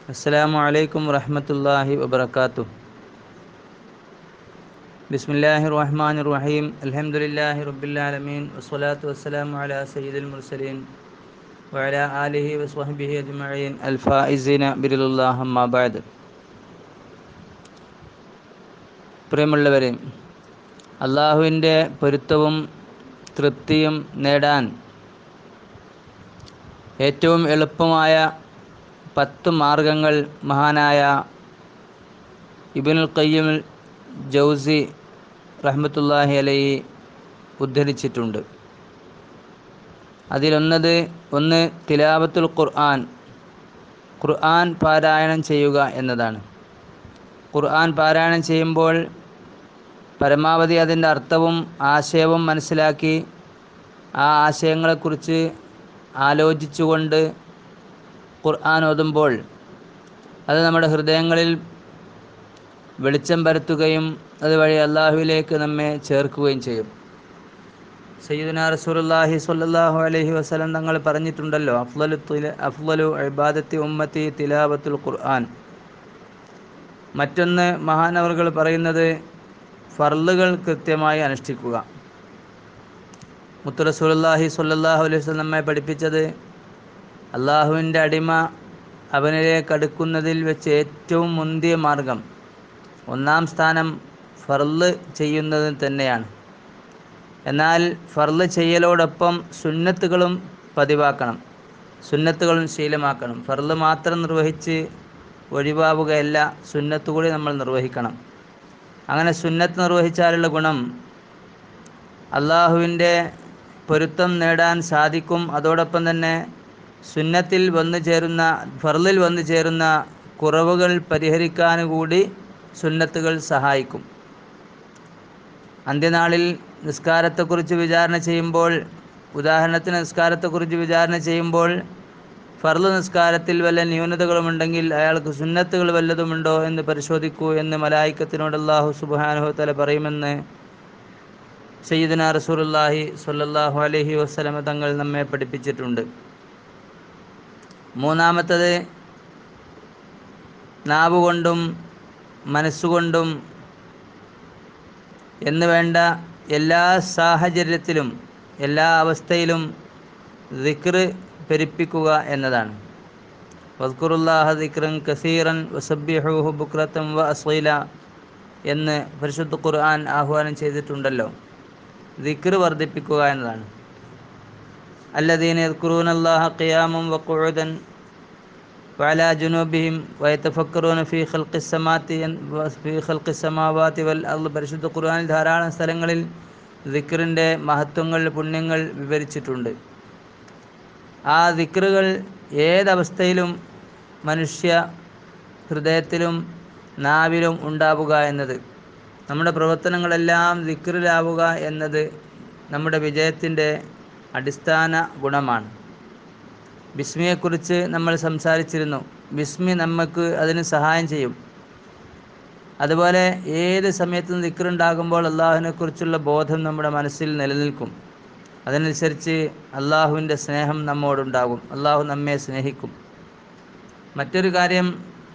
السلام عليكم ورحمة الله وبركاته بسم الله الرحمن الرحيم الحمد لله رب العالمين والصلاة والسلام على سيد المرسلين وعلى آله وصحبه أجمعين الفائزين برضا الله أما بعد പ്രിയമുള്ളവരെ അള്ളാഹുവിൻ്റെ പൊരുത്തവും തൃപ്തിയും നേടാൻ ഏറ്റവും എളുപ്പമായ പത്ത് മാർഗങ്ങൾ മഹാനായ ഇബിനുൽ ഖയ്യം ജൗസി റഹ്മത്തുല്ലാഹി അലൈഹി ഉദ്ധരിച്ചിട്ടുണ്ട് അതിലൊന്നത് ഒന്ന് തിലാവത്തുൽ ഖുർആൻ ഖുർആൻ പാരായണം ചെയ്യുക എന്നതാണ് ഖുർആൻ പാരായണം ചെയ്യുമ്പോൾ പരമാവധി അതിൻ്റെ അർത്ഥവും ആശയവും മനസ്സിലാക്കി ആ ആശയങ്ങളെക്കുറിച്ച് ആലോചിച്ചുകൊണ്ട് ഖുർആൻ ഓതുമ്പോൾ അത് നമ്മുടെ ഹൃദയങ്ങളിൽ വെളിച്ചം പരത്തുകയും അതുവഴി അള്ളാഹുവിലേക്ക് നമ്മെ ചേർക്കുകയും ചെയ്യും സയ്യിദുന റസൂലുള്ളാഹി സ്വല്ലല്ലാഹു അലൈഹി വസല്ലം തങ്ങൾ പറഞ്ഞിട്ടുണ്ടല്ലോ അഫ്ലലു തില അഫ്ലലു ഇബാദത്തി ഉമ്മത്തി തിലാവത്തുൽ ഖുർആൻ മറ്റൊന്ന് മഹാനവറുകൾ പറയുന്നത് ഫർളുകൾ കൃത്യമായി അനുഷ്ഠിക്കുക മുത്തു റസൂലുള്ളാഹി സ്വല്ലല്ലാഹു അലൈഹി വസല്ലം നമ്മെ പഠിപ്പിച്ചത് അള്ളാഹുവിൻ്റെ അടിമ അവനിലേക്ക് അടുക്കുന്നതിൽ വെച്ച് ഏറ്റവും മുന്തിയ മാർഗം ഒന്നാം സ്ഥാനം ഫർള് ചെയ്യുന്നത് തന്നെയാണ് എന്നാൽ ഫർള് ചെയ്യലോടൊപ്പം സുന്നത്തുകളും പതിവാക്കണം സുന്നത്തുകളും ശീലമാക്കണം ഫർള് മാത്രം നിർവഹിച്ച് ഒഴിവാവുകയല്ല സുന്നത്ത് കൂടി നമ്മൾ നിർവഹിക്കണം അങ്ങനെ സുന്നത്ത് നിർവഹിച്ചാലുള്ള ഗുണം അള്ളാഹുവിൻ്റെ പൊരുത്തം നേടാൻ സാധിക്കും അതോടൊപ്പം തന്നെ സുന്നത്തിൽ വന്നു ചേരുന്ന ഫർളിൽ വന്നു ചേരുന്ന കുറവുകൾ പരിഹരിക്കാൻ കൂടി സുന്നത്തുകൾ സഹായിക്കും അന്ത്യനാളിൽ നിസ്കാരത്തെക്കുറിച്ച് വിചാരണ ചെയ്യുമ്പോൾ ഉദാഹരണത്തിന് നിസ്കാരത്തെക്കുറിച്ച് വിചാരണ ചെയ്യുമ്പോൾ ഫർള് നിസ്കാരത്തിൽ വല്ല ന്യൂനതകളുമുണ്ടെങ്കിൽ അയാൾക്ക് സുന്നത്തുകൾ വല്ലതുമുണ്ടോ എന്ന് പരിശോധിക്കൂ എന്ന് മലായിക്കത്തിനോട് അള്ളാഹു സുബാനുഹു തല പറയുമെന്ന് സയ്യിദന റസൂലുള്ളാഹി സ്വല്ലല്ലാഹു അലൈഹി വസല്ലമ തങ്ങൾ നമ്മെ പഠിപ്പിച്ചിട്ടുണ്ട് മൂന്നാമത്തത് നാവ് കൊണ്ടും മനസ്സുകൊണ്ടും എന്ന് വേണ്ട എല്ലാ സാഹചര്യത്തിലും എല്ലാ അവസ്ഥയിലും ദിക്ർ പെരുപ്പിക്കുക എന്നതാണ് വസ്കുറുല്ലാഹ ദിക്റൻ കസീറൻ വസബ്യഹൂഹു ബുക്രത്തം വ അസ്വൈല എന്ന് പരിശുദ്ധ ഖുർആൻ ആഹ്വാനം ചെയ്തിട്ടുണ്ടല്ലോ ദിക്ർ വർദ്ധിപ്പിക്കുക എന്നതാണ് الذين يذكرون الله قياما وقعودا وعلى جنوبهم ويتفكرون في خلق السماوات في خلق السماوات والأرض പരിശുദ്ധ ഖുർആനിൽ ധാരാളം സ്ഥലങ്ങളിൽ ദിക്റിൻ്റെ മഹത്വങ്ങൾ പുണ്യങ്ങൾ വിവരിച്ചിട്ടുണ്ട് ആ ദിക്റുകൾ ഏതവസ്ഥയിലും മനുഷ്യ ഹൃദയത്തിലും നാവിലും ഉണ്ടാവുക എന്നത് നമ്മുടെ പ്രവർത്തനങ്ങളെല്ലാം ദിക്റിലാവുക എന്നത് നമ്മുടെ വിജയത്തിൻ്റെ അടിസ്ഥാന ഗുണമാണ് ബിസ്മിയെക്കുറിച്ച് നമ്മൾ സംസാരിച്ചിരുന്നു ബിസ്മി നമുക്ക് അതിന് സഹായം ചെയ്യും അതുപോലെ ഏത് സമയത്തും ദിക്റുണ്ടാകുമ്പോൾ അള്ളാഹുവിനെക്കുറിച്ചുള്ള ബോധം നമ്മുടെ മനസ്സിൽ നിലനിൽക്കും അതനുസരിച്ച് അള്ളാഹുവിൻ്റെ സ്നേഹം നമ്മോടുണ്ടാകും അള്ളാഹു നമ്മെ സ്നേഹിക്കും മറ്റൊരു കാര്യം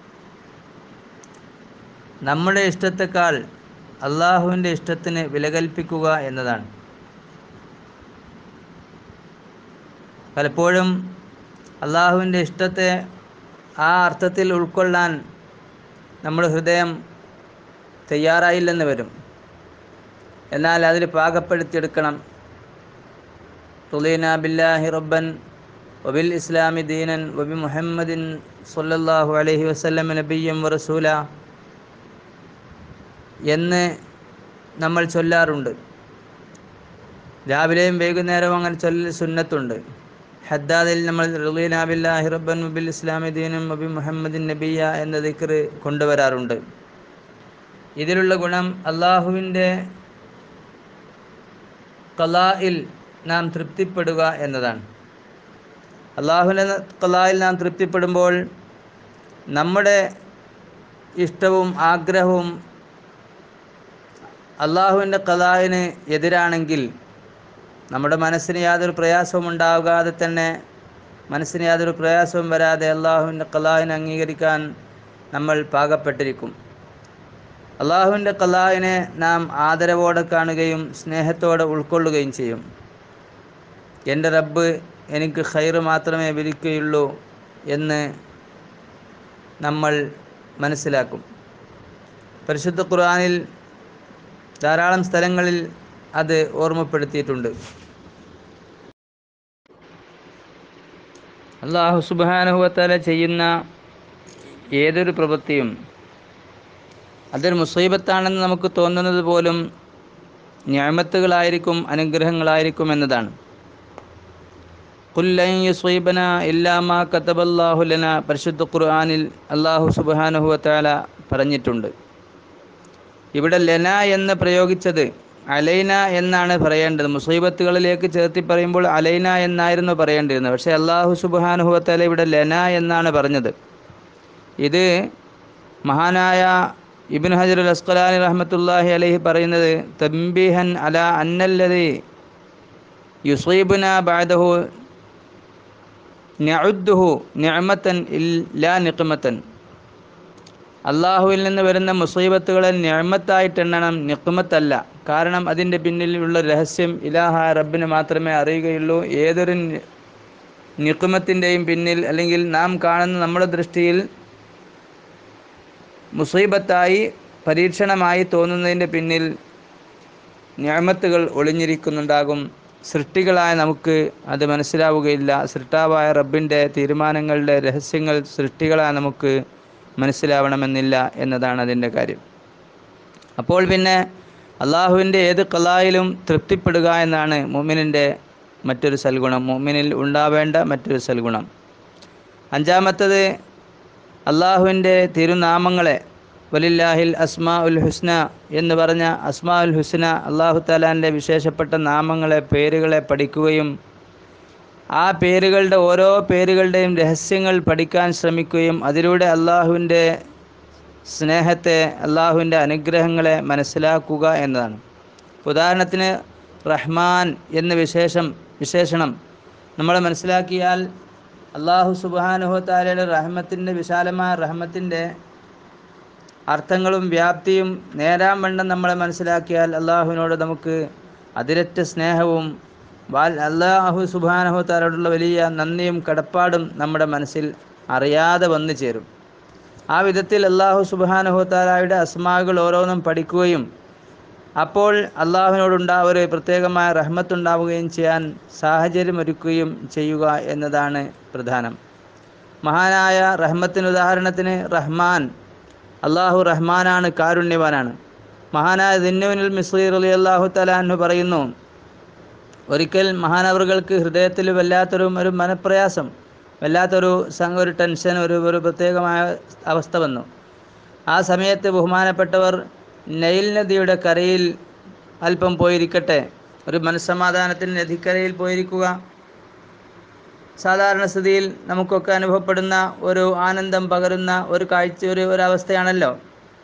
നമ്മുടെ ഇഷ്ടത്തെക്കാൾ അള്ളാഹുവിൻ്റെ ഇഷ്ടത്തിന് വില കൽപ്പിക്കുക എന്നതാണ് പലപ്പോഴും അള്ളാഹുവിൻ്റെ ഇഷ്ടത്തെ ആ അർത്ഥത്തിൽ ഉൾക്കൊള്ളാൻ നമ്മുടെ ഹൃദയം തയ്യാറായില്ലെന്ന് വരും എന്നാൽ അതിൽ പാകപ്പെടുത്തിയെടുക്കണം തുലീന ബില്ലാഹി റബ്ബൻ വബിൽ ഇസ്ലാമി ദീനൻ വബി മുഹമ്മദിൻ സല്ലല്ലാഹു അലൈഹി വസല്ലം നബിയും റസൂല എന്ന് നമ്മൾ ചൊല്ലാറുണ്ട് രാവിലെയും വൈകുന്നേരവും അങ്ങനെ ചൊല്ലൽ സുന്നത്തുണ്ട് ഹദ്ദാദിൽ നമ്മൾ റുലീന ബില്ലാഹി റബ്ബൻ വബിൽ ഇസ്ലാമി ദീനും വബി മുഹമ്മദിൻ നബിയ എന്ന ദിക്ർ കൊണ്ടുവരാറുണ്ട് ഇതിലുള്ള ഗുണം അള്ളാഹുവിൻ്റെ കലായിൽ നാം തൃപ്തിപ്പെടുക എന്നതാണ് അള്ളാഹുവിൻ്റെ കലായിൽ നാം തൃപ്തിപ്പെടുമ്പോൾ നമ്മുടെ ഇഷ്ടവും ആഗ്രഹവും അള്ളാഹുവിൻ്റെ കലായിന് എതിരാണെങ്കിൽ നമ്മുടെ മനസ്സിന് യാതൊരു പ്രയാസവും ഉണ്ടാകാതെ തന്നെ മനസ്സിന് യാതൊരു പ്രയാസവും വരാതെ അള്ളാഹുവിൻ്റെ കലാഹിനെ അംഗീകരിക്കാൻ നമ്മൾ പാകപ്പെട്ടിരിക്കും അള്ളാഹുവിൻ്റെ കലാഹിനെ നാം ആദരവോടെ കാണുകയും സ്നേഹത്തോടെ ഉൾക്കൊള്ളുകയും ചെയ്യും എൻ്റെ റബ്ബ് എനിക്ക് ഖൈറ് മാത്രമേ വിധിക്കുകയുള്ളൂ എന്ന് നമ്മൾ മനസ്സിലാക്കും പരിശുദ്ധ ഖുർആനിൽ ധാരാളം സ്ഥലങ്ങളിൽ അത് ഓർമ്മപ്പെടുത്തിയിട്ടുണ്ട് അള്ളാഹു സുബാനുഭവത്തല ചെയ്യുന്ന ഏതൊരു പ്രവൃത്തിയും അതൊരു മുസീബത്താണെന്ന് നമുക്ക് തോന്നുന്നത് പോലും ഞാമത്തുകളായിരിക്കും അനുഗ്രഹങ്ങളായിരിക്കും എന്നതാണ് കുല്ലൻ യുസീബന ഇല്ലാമാ കത്തബല്ലാഹുലന പരിശുദ്ധ ഖുർആാനിൽ അള്ളാഹു സുബാനുഹുവത്താല പറഞ്ഞിട്ടുണ്ട് ഇവിടെ ലന എന്ന് പ്രയോഗിച്ചത് അലൈന എന്നാണ് പറയേണ്ടത് മുസീബത്തുകളിലേക്ക് ചേർത്തി പറയുമ്പോൾ അലൈന എന്നായിരുന്നു പറയേണ്ടിരുന്നത് പക്ഷേ അള്ളാഹു സുബാനുഹുവത്താല ഇവിടെ ലന എന്നാണ് പറഞ്ഞത് ഇത് മഹാനായ ഇബിൻ ഹജർ അൽ അസ്കലാനി റഹ്മത്തുല്ലാഹി അലൈഹി പറയുന്നത് തംബിഹൻ അല അന്നല്ലതി യുസീബുന ബാദഹു ഞഉദ്ദുഹു നിഅമത്തൻ ഇല്ലാ നിഖ്മത്തൻ അള്ളാഹുവിൽ നിന്ന് വരുന്ന മുസീബത്തുകളെ നിഅമത്തായിട്ടെണ്ണണം നിഖ്മത്തല്ല കാരണം അതിൻ്റെ പിന്നിലുള്ള രഹസ്യം ഇലാഹ റബ്ബിന് മാത്രമേ അറിയുകയുള്ളൂ ഏതൊരു നിഖ്മത്തിൻ്റെയും പിന്നിൽ അല്ലെങ്കിൽ നാം കാണുന്ന നമ്മുടെ ദൃഷ്ടിയിൽ മുസീബത്തായി പരീക്ഷണമായി തോന്നുന്നതിൻ്റെ പിന്നിൽ ഞാമത്തുകൾ ഒളിഞ്ഞിരിക്കുന്നുണ്ടാകും സൃഷ്ടികളായ നമുക്ക് അത് മനസ്സിലാവുകയില്ല സൃഷ്ടാവായ റബ്ബിൻ്റെ തീരുമാനങ്ങളുടെ രഹസ്യങ്ങൾ സൃഷ്ടികളായ നമുക്ക് മനസ്സിലാവണമെന്നില്ല എന്നതാണ് അതിൻ്റെ കാര്യം അപ്പോൾ പിന്നെ അള്ളാഹുവിൻ്റെ ഏത് കലായിലും തൃപ്തിപ്പെടുക എന്നാണ് മുമ്മിനിൻ്റെ മറ്റൊരു സൽഗുണം മുമ്മിനിൽ ഉണ്ടാവേണ്ട മറ്റൊരു സൽഗുണം അഞ്ചാമത്തത് അള്ളാഹുവിൻ്റെ തിരുനാമങ്ങളെ വലില്ലാഹിൽ അസ്മാ ഉൽ ഹുസ്ന എന്ന് പറഞ്ഞ അസ്മാ ഉൽ ഹുസ്ന അള്ളാഹു താലാൻ്റെ വിശേഷപ്പെട്ട നാമങ്ങളെ പേരുകളെ പഠിക്കുകയും ആ പേരുകളുടെ ഓരോ പേരുകളുടെയും രഹസ്യങ്ങൾ പഠിക്കാൻ ശ്രമിക്കുകയും അതിലൂടെ അള്ളാഹുവിൻ്റെ സ്നേഹത്തെ അള്ളാഹുവിൻ്റെ അനുഗ്രഹങ്ങളെ മനസ്സിലാക്കുക എന്നതാണ് ഉദാഹരണത്തിന് റഹ്മാൻ എന്ന വിശേഷം വിശേഷണം നമ്മൾ മനസ്സിലാക്കിയാൽ അള്ളാഹു സുബാനുഹു താലയുടെ റഹ്മത്തിൻ്റെ വിശാലമായ റഹ്മത്തിൻ്റെ അർത്ഥങ്ങളും വ്യാപ്തിയും നേരാൻ വണ്ണം നമ്മളെ മനസ്സിലാക്കിയാൽ അള്ളാഹുവിനോട് നമുക്ക് അതിരറ്റ സ്നേഹവും വാൽ അള്ളാഹു സുബാനഹു താലോടുള്ള വലിയ നന്ദിയും കടപ്പാടും നമ്മുടെ മനസ്സിൽ അറിയാതെ വന്നു ചേരും ആ വിധത്തിൽ അള്ളാഹു സുബാനഹു താലായുടെ അസ്മാകൾ ഓരോന്നും പഠിക്കുകയും അപ്പോൾ അള്ളാഹുവിനോടുണ്ടാ ഒരു പ്രത്യേകമായ റഹ്മത്തുണ്ടാവുകയും ചെയ്യാൻ സാഹചര്യമൊരുക്കുകയും ചെയ്യുക എന്നതാണ് പ്രധാനം മഹാനായ റഹ്മത്തിന് ഉദാഹരണത്തിന് റഹ്മാൻ അള്ളാഹു റഹ്മാനാണ് കാരുണ്യവാനാണ് മഹാനായ ദിന്നുവിനിൽ മിസ്രീർ അലി അള്ളാഹു തലാഹു പറയുന്നു ഒരിക്കൽ മഹാനവറുകൾക്ക് ഹൃദയത്തിൽ വല്ലാത്തൊരു ഒരു മനപ്രയാസം വല്ലാത്തൊരു സംഘ ഒരു ടെൻഷൻ ഒരു ഒരു പ്രത്യേകമായ അവസ്ഥ വന്നു ആ സമയത്ത് ബഹുമാനപ്പെട്ടവർ നൈൽ നദിയുടെ കരയിൽ അല്പം പോയിരിക്കട്ടെ ഒരു മനസ്സമാധാനത്തിന് നദിക്കരയിൽ പോയിരിക്കുക സാധാരണ സ്ഥിതിയിൽ നമുക്കൊക്കെ അനുഭവപ്പെടുന്ന ഒരു ആനന്ദം പകരുന്ന ഒരു കാഴ്ച ഒരു ഒരവസ്ഥയാണല്ലോ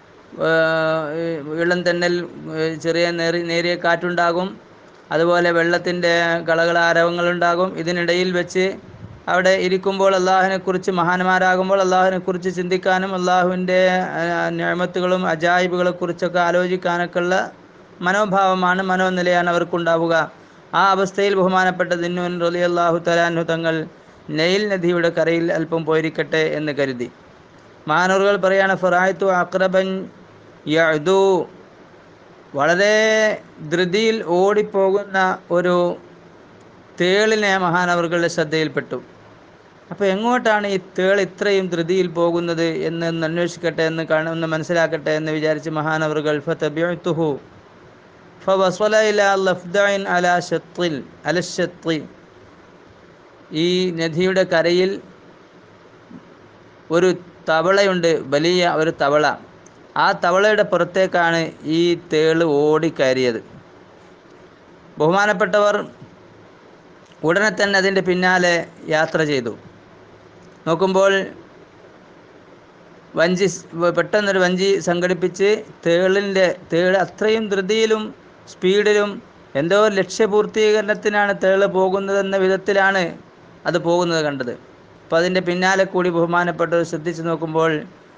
ഇളം തെന്നൽ ചെറിയ നേറി നേരിയ കാറ്റുണ്ടാകും അതുപോലെ വെള്ളത്തിൻ്റെ കളകളാരവങ്ങളുണ്ടാകും ഇതിനിടയിൽ വെച്ച് അവിടെ ഇരിക്കുമ്പോൾ അള്ളാഹുവിനെക്കുറിച്ച് മഹാന്മാരാകുമ്പോൾ അള്ളാഹുവിനെക്കുറിച്ച് ചിന്തിക്കാനും അള്ളാഹുവിൻ്റെ ഞാമത്തുകളും അജായിബുകളെക്കുറിച്ചൊക്കെ ആലോചിക്കാനൊക്കെ ഉള്ള മനോഭാവമാണ് മനോനിലയാണ് അവർക്കുണ്ടാവുക ആ അവസ്ഥയിൽ ബഹുമാനപ്പെട്ട ദിന്നുൻ റലി അള്ളാഹു തലാൻഹു തങ്ങൾ നെയിൽ നദിയുടെ കരയിൽ അല്പം പോയിരിക്കട്ടെ എന്ന് കരുതി മാനൂറുകൾ പറയാണ് ഫറായത്തു അക്രബൻ യദു വളരെ ധൃതിയിൽ ഓടിപ്പോകുന്ന ഒരു തേളിനെ മഹാനവറുകളുടെ ശ്രദ്ധയിൽപ്പെട്ടു അപ്പോൾ എങ്ങോട്ടാണ് ഈ തേൾ ഇത്രയും ധൃതിയിൽ പോകുന്നത് എന്ന് ഒന്ന് അന്വേഷിക്കട്ടെ എന്ന് കാണ ഒന്ന് മനസ്സിലാക്കട്ടെ എന്ന് വിചാരിച്ച് മഹാനവറുകൾ ഫതബിഅത്തുഹു ഫവസല ഇലാ ലഫ്ദഇൻ അലാ ഷത്തിൽ അല ഷത്തി ഈ നദിയുടെ കരയിൽ ഒരു തവളയുണ്ട് വലിയ ഒരു തവള ആ തവളയുടെ പുറത്തേക്കാണ് ഈ തേള് ഓടിക്കയറിയത് ബഹുമാനപ്പെട്ടവർ ഉടനെ തന്നെ അതിൻ്റെ പിന്നാലെ യാത്ര ചെയ്തു നോക്കുമ്പോൾ വഞ്ചി പെട്ടെന്നൊരു വഞ്ചി സംഘടിപ്പിച്ച് തേളിൻ്റെ തേള് അത്രയും ധൃതിയിലും സ്പീഡിലും എന്തോ ലക്ഷ്യപൂർത്തീകരണത്തിനാണ് തേള് പോകുന്നതെന്ന വിധത്തിലാണ് അത് പോകുന്നത് കണ്ടത് അപ്പോൾ അതിൻ്റെ പിന്നാലെ കൂടി ബഹുമാനപ്പെട്ടവർ ശ്രദ്ധിച്ചു നോക്കുമ്പോൾ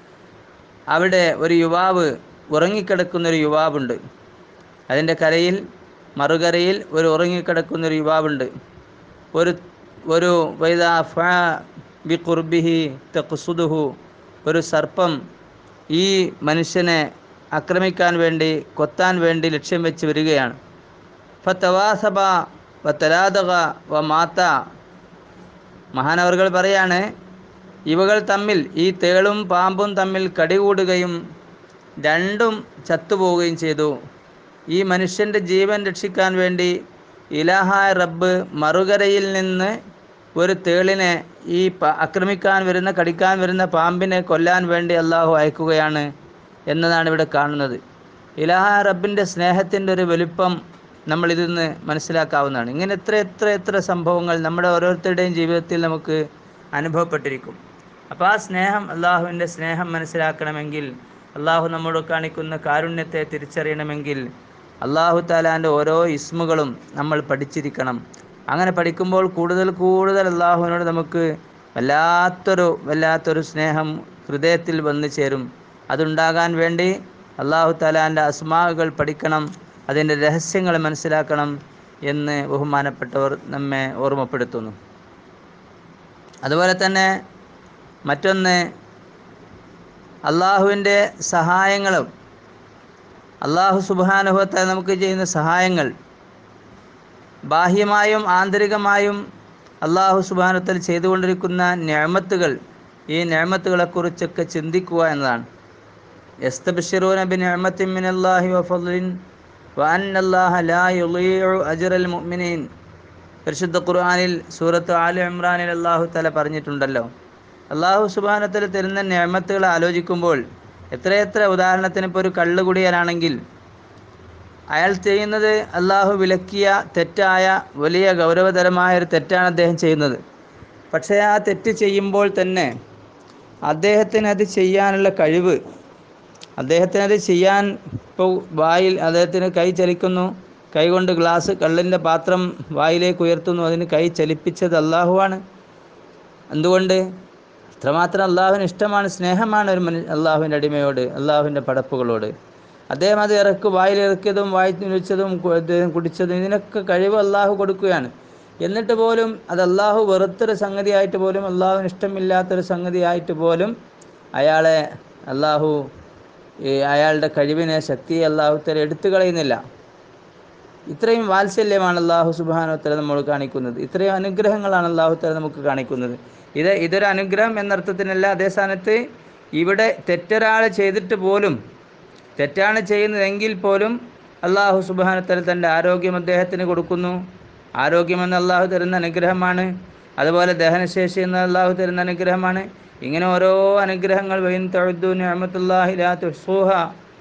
അവിടെ ഒരു യുവാവ് ഉറങ്ങിക്കിടക്കുന്ന ഒരു യുവാവുണ്ട് അതിൻ്റെ കരയിൽ മറുകരയിൽ ഒരു ഉറങ്ങിക്കിടക്കുന്ന ഒരു യുവാവുണ്ട് ഒരു ഒരു വൈദ ഫ ബി കുർബിഹി തെക്കുസുദുഹു ഒരു സർപ്പം ഈ മനുഷ്യനെ ആക്രമിക്കാൻ വേണ്ടി കൊത്താൻ വേണ്ടി ലക്ഷ്യം വെച്ച് വരികയാണ് ഫത്തവാസബ വ തലാദക വ മാത്ത മഹാനവറുകൾ പറയാണ് ഇവകൾ തമ്മിൽ ഈ തേളും പാമ്പും തമ്മിൽ കടികൂടുകയും രണ്ടും ചത്തുപോവുകയും ചെയ്തു ഈ മനുഷ്യൻ്റെ ജീവൻ രക്ഷിക്കാൻ വേണ്ടി ഇലാഹായ റബ്ബ് മറുകരയിൽ നിന്ന് ഒരു തേളിനെ ഈ പ- ആക്രമിക്കാൻ വരുന്ന കടിക്കാൻ വരുന്ന പാമ്പിനെ കൊല്ലാൻ വേണ്ടി അള്ളാഹു അയക്കുകയാണ് എന്നതാണ് ഇവിടെ കാണുന്നത് ഇലാഹായ റബ്ബിൻ്റെ സ്നേഹത്തിൻ്റെ ഒരു വലുപ്പം നമ്മൾ ഇതിൽ നിന്ന് മനസ്സിലാക്കാവുന്നതാണ് ഇങ്ങനെ എത്ര എത്ര എത്ര സംഭവങ്ങൾ നമ്മുടെ ഓരോരുത്തരുടെയും ജീവിതത്തിൽ നമുക്ക് അനുഭവപ്പെട്ടിരിക്കും അപ്പോൾ ആ സ്നേഹം അള്ളാഹുവിൻ്റെ സ്നേഹം മനസ്സിലാക്കണമെങ്കിൽ അള്ളാഹു നമ്മോട് കാണിക്കുന്ന കാരുണ്യത്തെ തിരിച്ചറിയണമെങ്കിൽ അള്ളാഹു താലാൻ്റെ ഓരോ ഇസ്മുകളും നമ്മൾ പഠിച്ചിരിക്കണം അങ്ങനെ പഠിക്കുമ്പോൾ കൂടുതൽ കൂടുതൽ അള്ളാഹുവിനോട് നമുക്ക് വല്ലാത്തൊരു വല്ലാത്തൊരു സ്നേഹം ഹൃദയത്തിൽ വന്നു ചേരും അതുണ്ടാകാൻ വേണ്ടി അള്ളാഹു താലാൻ്റെ അസ്മാകൾ പഠിക്കണം അതിൻ്റെ രഹസ്യങ്ങൾ മനസ്സിലാക്കണം എന്ന് ബഹുമാനപ്പെട്ടവർ നമ്മെ ഓർമ്മപ്പെടുത്തുന്നു അതുപോലെ തന്നെ മറ്റൊന്ന് അള്ളാഹുവിൻ്റെ സഹായങ്ങളും അള്ളാഹു സുബാനുഭവത്തെ നമുക്ക് ചെയ്യുന്ന സഹായങ്ങൾ ബാഹ്യമായും ആന്തരികമായും അള്ളാഹു സുബാനത്തിൽ ചെയ്തുകൊണ്ടിരിക്കുന്ന ഞാമത്തുകൾ ഈ ഞാമത്തുകളെക്കുറിച്ചൊക്കെ ചിന്തിക്കുക എന്നതാണ് യസ്തബിഷിറൂന ബി നിഅമത്തിൻ മിനല്ലാഹി വഫദ്ലിൻ വഅന്നല്ലാഹ ലാ യുളീഉ അജ്റൽ മുഅ്മിനീൻ പരിശുദ്ധ ഖുർആനിൽ സൂറത്ത് ആലി ഇമ്രാനിൽ അള്ളാഹു തല പറഞ്ഞിട്ടുണ്ടല്ലോ അള്ളാഹു സുബാനത്തിൽ തരുന്ന ഞാമത്തുകൾ ആലോചിക്കുമ്പോൾ എത്രയെത്ര ഉദാഹരണത്തിന് ഇപ്പോൾ ഒരു കള്ളുകുടിയനാണെങ്കിൽ അയാൾ ചെയ്യുന്നത് അള്ളാഹു വിലക്കിയ തെറ്റായ വലിയ ഗൗരവതരമായ ഒരു തെറ്റാണ് അദ്ദേഹം ചെയ്യുന്നത് പക്ഷേ ആ തെറ്റ് ചെയ്യുമ്പോൾ തന്നെ അദ്ദേഹത്തിന് അത് ചെയ്യാനുള്ള കഴിവ് അദ്ദേഹത്തിന് അത് ചെയ്യാൻ ഇപ്പോൾ വായിൽ അദ്ദേഹത്തിന് കൈ ചലിക്കുന്നു കൈ കൊണ്ട് ഗ്ലാസ് കള്ളിൻ്റെ പാത്രം വായിലേക്ക് ഉയർത്തുന്നു അതിന് കൈ ചലിപ്പിച്ചത് അള്ളാഹുവാണ് എന്തുകൊണ്ട് അത്രമാത്രം അള്ളാഹുവിന് ഇഷ്ടമാണ് സ്നേഹമാണ് ഒരു മനു അള്ളാഹുവിൻ്റെ അടിമയോട് അള്ളാഹുവിൻ്റെ പടപ്പുകളോട് അദ്ദേഹം അത് ഇറക്ക് വായിലിറക്കിയതും വായി വെച്ചതും അദ്ദേഹം കുടിച്ചതും ഇതിനൊക്കെ കഴിവ് അള്ളാഹു കൊടുക്കുകയാണ് എന്നിട്ട് പോലും അത് അള്ളാഹു വെറുത്തൊരു സംഗതിയായിട്ട് പോലും അള്ളാഹുവിന് ഇഷ്ടമില്ലാത്തൊരു സംഗതിയായിട്ട് പോലും അയാളെ അള്ളാഹു ഈ അയാളുടെ കഴിവിനെ ശക്തിയെ അള്ളാഹു തല എടുത്തു കളയുന്നില്ല ഇത്രയും വാത്സല്യമാണ് അള്ളാഹു സുബാനോത്തര നമ്മൾ കാണിക്കുന്നത് ഇത്രയും അനുഗ്രഹങ്ങളാണ് അള്ളാഹു തല നമുക്ക് കാണിക്കുന്നത് ഇത് ഇതൊരു അനുഗ്രഹം എന്നർത്ഥത്തിനല്ല അതേ സ്ഥാനത്ത് ഇവിടെ തെറ്റൊരാൾ ചെയ്തിട്ട് പോലും തെറ്റാണ് ചെയ്യുന്നതെങ്കിൽ പോലും അള്ളാഹു സുബാനത്തല തൻ്റെ ആരോഗ്യം അദ്ദേഹത്തിന് കൊടുക്കുന്നു ആരോഗ്യമെന്ന് അള്ളാഹു തരുന്ന അനുഗ്രഹമാണ് അതുപോലെ ദഹനശേഷി എന്ന അള്ളാഹു തരുന്ന അനുഗ്രഹമാണ് ഇങ്ങനെ ഓരോ അനുഗ്രഹങ്ങൾ വൈൻ തഴുദ്ദു നിഅമത്തുല്ലാഹി ലാ തുഹ്സൂഹ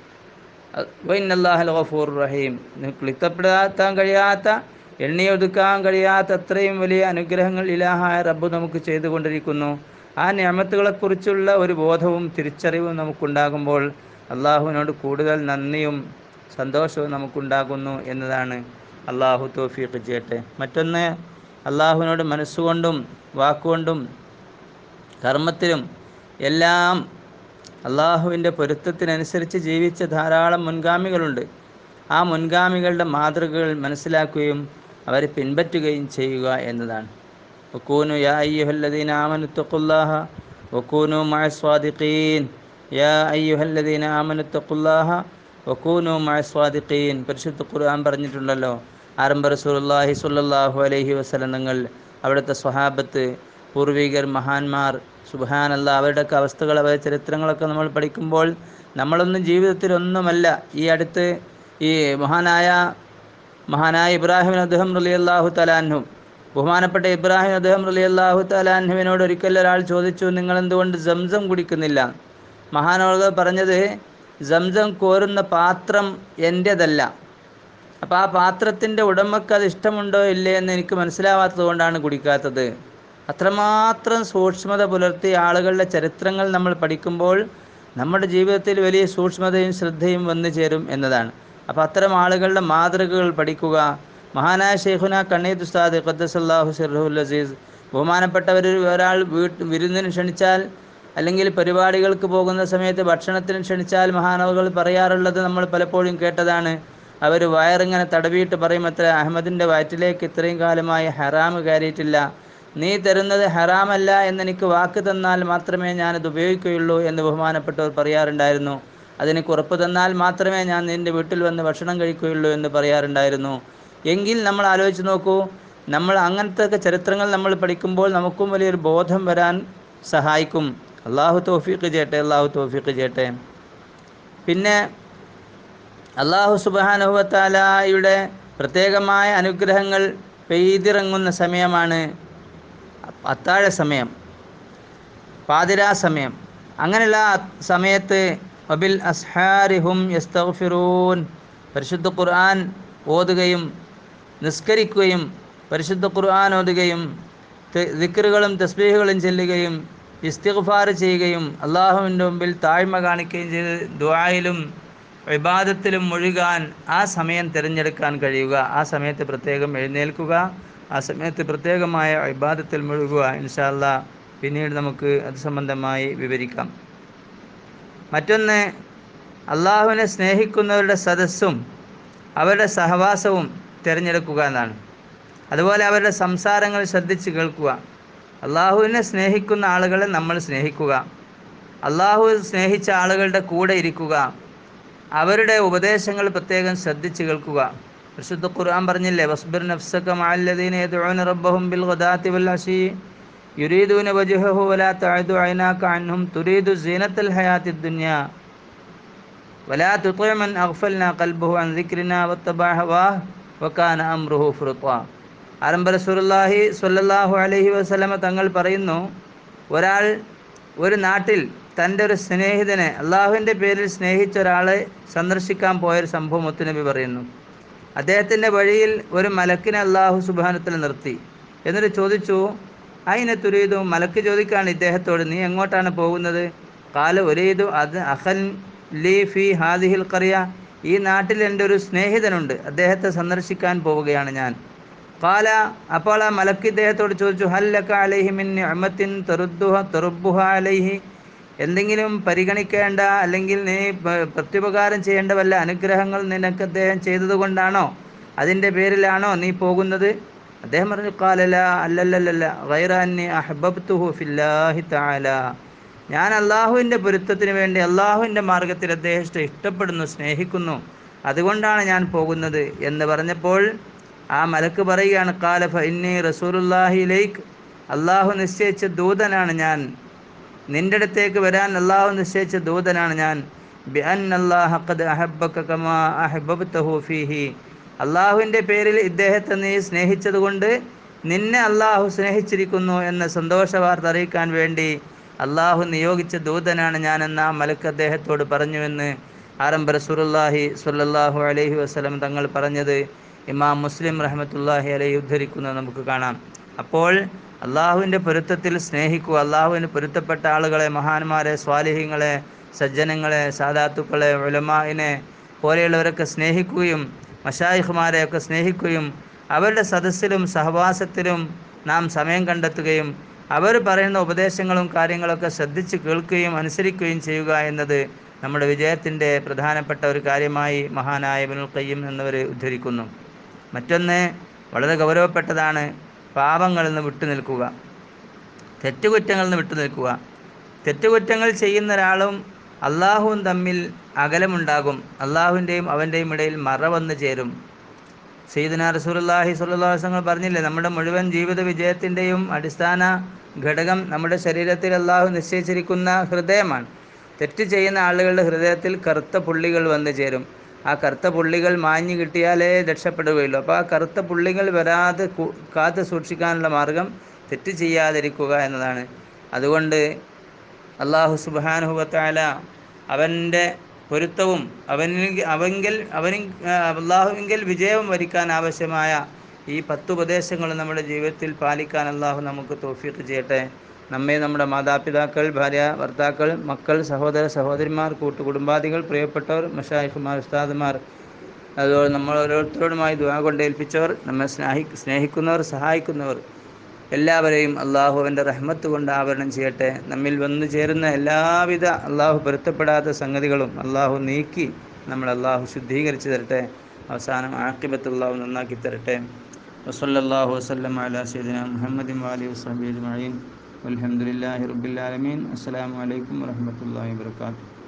വൈനല്ലാഹൽ ഗഫൂർ റഹീം ക്ലിത്തപ്പെടാത്താൻ കഴിയാത്ത എണ്ണിയൊതുക്കാൻ കഴിയാത്ത അത്രയും വലിയ അനുഗ്രഹങ്ങൾ ഇലാഹായ റബ്ബ് നമുക്ക് ചെയ്തുകൊണ്ടിരിക്കുന്നു ആ നിയമത്തുകളെക്കുറിച്ചുള്ള ഒരു ബോധവും തിരിച്ചറിവും നമുക്കുണ്ടാകുമ്പോൾ അള്ളാഹുവിനോട് കൂടുതൽ നന്ദിയും സന്തോഷവും നമുക്കുണ്ടാകുന്നു എന്നതാണ് അള്ളാഹു തോഫീഖ് ചെയ്യട്ടെ മറ്റൊന്ന് അള്ളാഹുവിനോട് മനസ്സുകൊണ്ടും വാക്കുകൊണ്ടും കർമ്മത്തിലും എല്ലാം അള്ളാഹുവിൻ്റെ പൊരുത്തത്തിനനുസരിച്ച് ജീവിച്ച ധാരാളം മുൻഗാമികളുണ്ട് ആ മുൻഗാമികളുടെ മാതൃകകൾ മനസ്സിലാക്കുകയും അവരെ പിൻപറ്റുകയും ചെയ്യുക എന്നതാണ് വക്കൂനു യാ അയ്യുഹല്ലദീന ആമനുത്തഖുല്ലാഹ വക്കൂനു മഅ സ്വാദിഖീൻ യാ അയ്യുഹല്ലദീന ആമനുത്തഖുല്ലാഹ വക്കൂനു മഅ സ്വാദിഖീൻ പരിശുദ്ധ ഖുർആൻ പറഞ്ഞിട്ടുണ്ടല്ലോ ആരംഭ റസൂലുള്ളാഹി സ്വല്ലല്ലാഹു അലൈഹി വസല്ലം തങ്ങൾ അവിടുത്തെ സ്വഹാബത്ത് പൂർവികർ മഹാന്മാർ സുബാനല്ല അവരുടെയൊക്കെ അവസ്ഥകൾ അവരുടെ ചരിത്രങ്ങളൊക്കെ നമ്മൾ പഠിക്കുമ്പോൾ നമ്മളൊന്നും ജീവിതത്തിൽ ഒന്നുമല്ല ഈ അടുത്ത് ഈ മഹാനായ മഹാനായ ഇബ്രാഹിം അദ്ദേഹം റലി അള്ളാഹു തലാൻഹു ബഹുമാനപ്പെട്ട ഇബ്രാഹിം അദ്ദേഹം റലി അള്ളാഹു തലാൻഹുവിനോട് ഒരിക്കൽ ഒരാൾ ചോദിച്ചു നിങ്ങൾ എന്തുകൊണ്ട് സംസം കുടിക്കുന്നില്ല മഹാനോട് പറഞ്ഞത് സംസം കോരുന്ന പാത്രം എൻ്റേതല്ല അപ്പോൾ ആ പാത്രത്തിൻ്റെ ഉടമക്ക് അത് ഇഷ്ടമുണ്ടോ ഇല്ലേ എന്ന് എനിക്ക് മനസ്സിലാവാത്തത് കൊണ്ടാണ് കുടിക്കാത്തത് അത്രമാത്രം സൂക്ഷ്മത പുലർത്തിയ ആളുകളുടെ ചരിത്രങ്ങൾ നമ്മൾ പഠിക്കുമ്പോൾ നമ്മുടെ ജീവിതത്തിൽ വലിയ സൂക്ഷ്മതയും ശ്രദ്ധയും വന്നു ചേരും എന്നതാണ് അപ്പോൾ അത്തരം ആളുകളുടെ മാതൃകകൾ പഠിക്കുക മഹാനായ ഷെയ്ഖുന കണ്ണീദ് ഉസ്താദ് ഖദ്ദസല്ലാഹു സിർഹുൽ അസീസ് ബഹുമാനപ്പെട്ടവർ ഒരാൾ വീട്ട് വിരുന്നിന് ക്ഷണിച്ചാൽ അല്ലെങ്കിൽ പരിപാടികൾക്ക് പോകുന്ന സമയത്ത് ഭക്ഷണത്തിന് ക്ഷണിച്ചാൽ മഹാനവകൾ പറയാറുള്ളത് നമ്മൾ പലപ്പോഴും കേട്ടതാണ് അവർ വയറിങ്ങനെ തടവിയിട്ട് പറയും അത്ര അഹമ്മദിൻ്റെ വയറ്റിലേക്ക് ഇത്രയും കാലമായി ഹറാമ് കയറിയിട്ടില്ല നീ തരുന്നത് ഹറാമല്ല എന്നെനിക്ക് വാക്ക് തന്നാൽ മാത്രമേ ഞാനത് ഉപയോഗിക്കുകയുള്ളൂ എന്ന് ബഹുമാനപ്പെട്ടവർ പറയാറുണ്ടായിരുന്നു അതിന് ഉറപ്പ് തന്നാൽ മാത്രമേ ഞാൻ നിൻ്റെ വീട്ടിൽ വന്ന് ഭക്ഷണം കഴിക്കുകയുള്ളൂ എന്ന് പറയാറുണ്ടായിരുന്നു എങ്കിൽ നമ്മൾ ആലോചിച്ച് നോക്കൂ നമ്മൾ അങ്ങനത്തെ ഒക്കെ ചരിത്രങ്ങൾ നമ്മൾ പഠിക്കുമ്പോൾ നമുക്കും വലിയൊരു ബോധം വരാൻ സഹായിക്കും അള്ളാഹു തോഫീക്ക് ചെയ്യട്ടെ അള്ളാഹു തോഫീക്ക് ചെയ്യട്ടെ പിന്നെ അള്ളാഹു സുബാനുഹത്താലായുടെ പ്രത്യേകമായ അനുഗ്രഹങ്ങൾ പെയ്തിറങ്ങുന്ന സമയമാണ് അത്താഴ സമയം പാതിരാ സമയം അങ്ങനെയുള്ള സമയത്ത് വബിൽ അസ്ഹാരിഹും യസ്തഗ്ഫിറൂൻ പരിശുദ്ധ ഖുർആൻ ഓതുകയും നിസ്കരിക്കുകയും പരിശുദ്ധ ഖുർആൻ ഓതുകയും ദിക്റുകളും തസ്ബീഹുകളും ചെല്ലുകയും ഇസ്തിഗ്ഫാർ ചെയ്യുകയും അള്ളാഹുവിൻ്റെ മുമ്പിൽ താഴ്മ കാണിക്കുകയും ചെയ്ത് ദുആയിലും വിവാദത്തിലും മുഴുകാൻ ആ സമയം തിരഞ്ഞെടുക്കാൻ കഴിയുക ആ സമയത്ത് പ്രത്യേകം എഴുന്നേൽക്കുക ആ സമയത്ത് പ്രത്യേകമായ വിവാദത്തിൽ മുഴുകുക ഇൻഷാല്ല പിന്നീട് നമുക്ക് അത് സംബന്ധമായി വിവരിക്കാം മറ്റൊന്ന് അള്ളാഹുവിനെ സ്നേഹിക്കുന്നവരുടെ സദസ്സും അവരുടെ സഹവാസവും തിരഞ്ഞെടുക്കുക എന്നാണ് അതുപോലെ അവരുടെ സംസാരങ്ങൾ ശ്രദ്ധിച്ച് കേൾക്കുക അള്ളാഹുവിനെ സ്നേഹിക്കുന്ന ആളുകളെ നമ്മൾ സ്നേഹിക്കുക അള്ളാഹു സ്നേഹിച്ച ആളുകളുടെ കൂടെ ഇരിക്കുക അവരുടെ ഉപദേശങ്ങൾ പ്രത്യേകം ശ്രദ്ധിച്ച് കേൾക്കുക വിശുദ്ധ ഖുർആൻ പറഞ്ഞില്ലേ വസ്ബിർ നഫ്സക മഅല്ലദീന യദ്ഊന റബ്ബഹും ബിൽ ഗദാത്തി വൽ അശി യുരീദൂന വജ്ഹഹു വലാ തഅദു ഐനാക അൻഹും തുരീദു സീനത്തൽ ഹയാത്തിദ് ദുനിയ വലാ തുതി മൻ അഗ്ഫൽനാ ഖൽബഹു അൻ ദിക്രിനാ വത്തബഅ ഹവാഹ് വകാന അംറുഹു ഫുറുത്താ ആരംഭ റസൂലുള്ളാഹി സ്വല്ലല്ലാഹു അലൈഹി വസല്ലമ തങ്ങൾ പറയുന്നു ഒരാൾ ഒരു നാട്ടിൽ തൻ്റെ ഒരു സ്നേഹിതനെ അള്ളാഹുവിൻ്റെ പേരിൽ സ്നേഹിച്ച ഒരാളെ സന്ദർശിക്കാൻ പോയൊരു സംഭവം മുത്തുനബി പറയുന്നു അദ്ദേഹത്തിൻ്റെ വഴിയിൽ ഒരു മലക്കിനെ അള്ളാഹു സുബാനത്തിൽ നിർത്തി എന്നിട്ട് ചോദിച്ചു അതിനെ തുരീതു മലക്ക് ചോദിക്കാണ് ഇദ്ദേഹത്തോട് നീ എങ്ങോട്ടാണ് പോകുന്നത് കാല ഒരേതു അത് അഹൽ ലീ ഫി ഹാദിഹിൽ കറിയ ഈ നാട്ടിൽ എൻ്റെ ഒരു സ്നേഹിതനുണ്ട് അദ്ദേഹത്തെ സന്ദർശിക്കാൻ പോവുകയാണ് ഞാൻ കാല അപ്പോൾ ആ മലക്ക് ഇദ്ദേഹത്തോട് ചോദിച്ചു ഹല്ലക്ക അലൈഹി മിൻ അമത്തിൻ തെറുദ്ദുഹ തെറുബുഹ അലൈഹി എന്തെങ്കിലും പരിഗണിക്കേണ്ട അല്ലെങ്കിൽ നീ പ- പ്രത്യുപകാരം ചെയ്യേണ്ട വല്ല അനുഗ്രഹങ്ങൾ നിനക്ക് അദ്ദേഹം ചെയ്തതുകൊണ്ടാണോ അതിൻ്റെ പേരിലാണോ നീ പോകുന്നത് അദ്ദേഹം പറഞ്ഞു കാലല്ല അല്ലല്ലല്ല ഗൈറാന്നി അഹബബ്തുഹു ഫില്ലാഹി തആല ഞാൻ അള്ളാഹുവിൻ്റെ പൊരുത്തത്തിന് വേണ്ടി അള്ളാഹുവിൻ്റെ മാർഗത്തിൽ അദ്ദേഹത്തെ ഇഷ്ടപ്പെടുന്നു സ്നേഹിക്കുന്നു അതുകൊണ്ടാണ് ഞാൻ പോകുന്നത് എന്ന് പറഞ്ഞപ്പോൾ ആ മലക്ക് പറയുകയാണ് കാല ഫഇന്നി റസൂലുല്ലാഹിലേക്ക് അള്ളാഹു നിശ്ചയിച്ച ദൂതനാണ് ഞാൻ നിന്റെ അടുത്തേക്ക് വരാൻ അള്ളാഹു നിശ്ചയിച്ച ദൂതനാണ് ഞാൻ ബിഅൻ അല്ലാഹ ഖദ് അഹബ്ബക കമാ അഹബ്ബതഹു ഫീഹി അള്ളാഹുവിൻ്റെ പേരിൽ ഇദ്ദേഹത്തെ നീ സ്നേഹിച്ചതുകൊണ്ട് നിന്നെ അള്ളാഹു സ്നേഹിച്ചിരിക്കുന്നു എന്ന സന്തോഷ വാർത്ത അറിയിക്കാൻ വേണ്ടി അള്ളാഹു നിയോഗിച്ച ദൂതനാണ് ഞാനെന്ന് ആ മലക്ക് അദ്ദേഹത്തോട് പറഞ്ഞുവെന്ന് ആരംഭ റസൂലുള്ളാഹി സ്വല്ലല്ലാഹു അലൈഹി വസല്ലം തങ്ങൾ പറഞ്ഞത് ഇമാം മുസ്ലിം റഹ്മത്തുള്ളാഹി അലൈഹി ഉദ്ധരിക്കുന്നത് നമുക്ക് കാണാം അപ്പോൾ അള്ളാഹുവിൻ്റെ പൊരുത്തത്തിൽ സ്നേഹിക്കുക അള്ളാഹുവിന് പൊരുത്തപ്പെട്ട ആളുകളെ മഹാന്മാരെ സ്വാലിഹ്യങ്ങളെ സജ്ജനങ്ങളെ സാദാത്തുക്കളെ ഉലമായിനെ പോലെയുള്ളവരൊക്കെ സ്നേഹിക്കുകയും മഷായിഖുമാരെയൊക്കെ സ്നേഹിക്കുകയും അവരുടെ സദസ്സിലും സഹവാസത്തിലും നാം സമയം കണ്ടെത്തുകയും അവർ പറയുന്ന ഉപദേശങ്ങളും കാര്യങ്ങളൊക്കെ ശ്രദ്ധിച്ച് കേൾക്കുകയും അനുസരിക്കുകയും ചെയ്യുക എന്നത് നമ്മുടെ വിജയത്തിൻ്റെ പ്രധാനപ്പെട്ട ഒരു കാര്യമായി മഹാനായ ഇബ്നുൽ ഖയ്യിം എന്നിവർ ഉദ്ധരിക്കുന്നു മറ്റൊന്ന് വളരെ ഗൗരവപ്പെട്ടതാണ് പാപങ്ങളിൽ നിന്ന് വിട്ടു നിൽക്കുക തെറ്റുകുറ്റങ്ങളിൽ നിന്ന് വിട്ടു നിൽക്കുക തെറ്റുകുറ്റങ്ങൾ ചെയ്യുന്ന ഒരാളും അള്ളാഹുവും തമ്മിൽ അകലമുണ്ടാകും അള്ളാഹുവിൻ്റെയും അവൻ്റെയും ഇടയിൽ മറ വന്നു ചേരും സയ്യിദ്ന റസൂലുള്ളാഹി സ്വല്ലല്ലാഹു അലൈഹി വസല്ലം പറഞ്ഞില്ലേ നമ്മുടെ മുഴുവൻ ജീവിത വിജയത്തിൻ്റെയും അടിസ്ഥാന ഘടകം നമ്മുടെ ശരീരത്തിൽ അള്ളാഹു നിശ്ചയിച്ചിരിക്കുന്ന ഹൃദയമാണ് തെറ്റ് ചെയ്യുന്ന ആളുകളുടെ ഹൃദയത്തിൽ കറുത്ത പുള്ളികൾ വന്നു ചേരും ആ കറുത്ത പുള്ളികൾ മാഞ്ഞു കിട്ടിയാലേ രക്ഷപ്പെടുകയുള്ളൂ അപ്പോൾ ആ കറുത്ത പുള്ളികൾ വരാതെ കു- കാത്തു സൂക്ഷിക്കാനുള്ള മാർഗം തെറ്റ് ചെയ്യാതിരിക്കുക എന്നതാണ് അതുകൊണ്ട് അള്ളാഹു സുബാനുഹുവത്താല അവൻ്റെ പൊരുത്തവും അവനിൽ അവങ്കിൽ അവനിൽ അള്ളാഹുവിങ്കിൽ വിജയവും വരിക്കാൻ ആവശ്യമായ ഈ പത്ത് ഉപദേശങ്ങൾ നമ്മുടെ ജീവിതത്തിൽ പാലിക്കാൻ അള്ളാഹു നമുക്ക് തോഫീക്ക് ചെയ്യട്ടെ നമ്മെ നമ്മുടെ മാതാപിതാക്കൾ ഭാര്യ ഭർത്താക്കൾ മക്കൾ സഹോദര സഹോദരിമാർ കൂട്ടുകുടുംബാദികൾ പ്രിയപ്പെട്ടവർ മഷായിഖുമാർ ഉസ്താദുമാർ അതുപോലെ നമ്മൾ ഓരോരുത്തരോടുമായി ദുആ കൊണ്ട് ഏൽപ്പിച്ചവർ നമ്മെ സ്നേഹി സ്നേഹിക്കുന്നവർ സഹായിക്കുന്നവർ എല്ലാവരെയും അള്ളാഹുവിൻ്റെ റഹ്മത്ത് കൊണ്ട് ആവരണം ചെയ്യട്ടെ നമ്മിൽ വന്നു ചേരുന്ന എല്ലാവിധ അള്ളാഹു പൊരുത്തപ്പെടാത്ത സംഗതികളും അള്ളാഹു നീക്കി നമ്മൾ അള്ളാഹു ശുദ്ധീകരിച്ച് തരട്ടെ അവസാനം ആക്കിബത്ത് അള്ളാഹു നന്നാക്കി തരട്ടെ വസല്ലല്ലാഹു വസല്ലം അലാ സയ്യിദിന മുഹമ്മദിൻ വാലി വസഹബി അജ്മഈൻ വൽഹംദുലില്ലാഹി റബ്ബിൽ ആലമീൻ അസ്സലാമു അലൈക്കും വറഹ്മത്തുള്ളാഹി വബറകാതുഹു